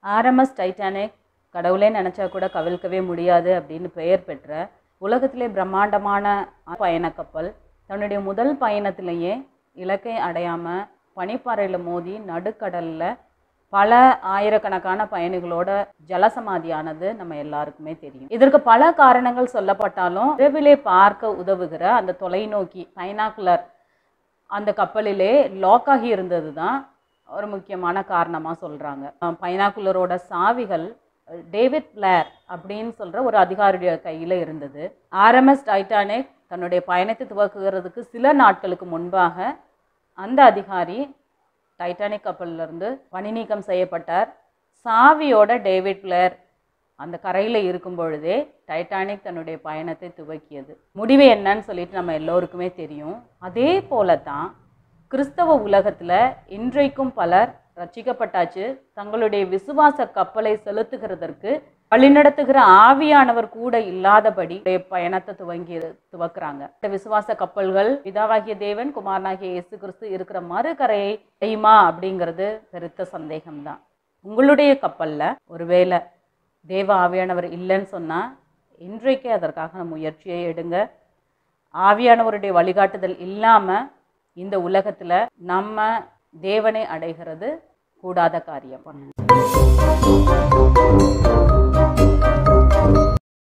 RMS Titanic கடவுளே நினச்சா கூட கவிழ்க்கவே முடியாது அப்படின்னு பெயர் பெற்ற உலகத்திலே பிரம்மாண்டமான பயணக் கப்பல் தன்னுடைய முதல் பயணத்திலேயே இலக்கை அடையாமல் பனிப்பாறையில் மோதி நடுக்கடலில் பல ஆயிரக்கணக்கான பயணிகளோட ஜலசமாதியானது நம்ம எல்லாருக்குமே தெரியும் இதற்கு பல காரணங்கள் சொல்லப்பட்டாலும் இரவிலே பார்க்க உதவுகிற அந்த தொலைநோக்கி பைனாக்குலர் அந்த கப்பலிலே லாக் ஆகி இருந்தது தான் ஒரு முக்கியமான காரணமாக சொல்கிறாங்க பைனாக்குலரோட சாவிகள் டேவிட் பிளேர் அப்படின்னு சொல்கிற ஒரு அதிகாரியுடைய கையில் இருந்தது ஆர்எம்எஸ் டைட்டானிக் தன்னுடைய பயணத்தை துவக்குகிறதுக்கு சில நாட்களுக்கு முன்பாக அந்த அதிகாரி டைட்டானிக் கப்பலிலிருந்து பணி நீக்கம் செய்யப்பட்டார் சாவியோட டேவிட் பிளேர் அந்த கரையில் இருக்கும் பொழுதே டைட்டானிக் தன்னுடைய பயணத்தை துவக்கியது முடிவு என்னன்னு சொல்லிட்டு நம்ம எல்லோருக்குமே தெரியும் அதே போல தான் கிறிஸ்தவ உலகத்தில் இன்றைக்கும் பலர் ரட்சிக்கப்பட்டாச்சு தங்களுடைய விசுவாச கப்பலை செலுத்துகிறதற்கு வழிநடத்துகிற ஆவியானவர் கூட இல்லாதபடி பயணத்தை துவங்கி துவக்குறாங்க இந்த விசுவாச கப்பல்கள் பிதாவாகிய தேவன் குமாரனாகிய இயேசு கிறிஸ்து இருக்கிற மறுகரையை செய்யுமா அப்படிங்கிறது பெருத்த சந்தேகம்தான் உங்களுடைய கப்பல்ல ஒருவேளை தேவ ஆவியானவர் இல்லைன்னு சொன்னா இன்றைக்கே அதற்காக முயற்சியை எடுங்க ஆவியானவருடைய வழிகாட்டுதல் இல்லாம இந்த உலகத்துல நம்ம தேவனை அடைகிறது கூடாத காரியம்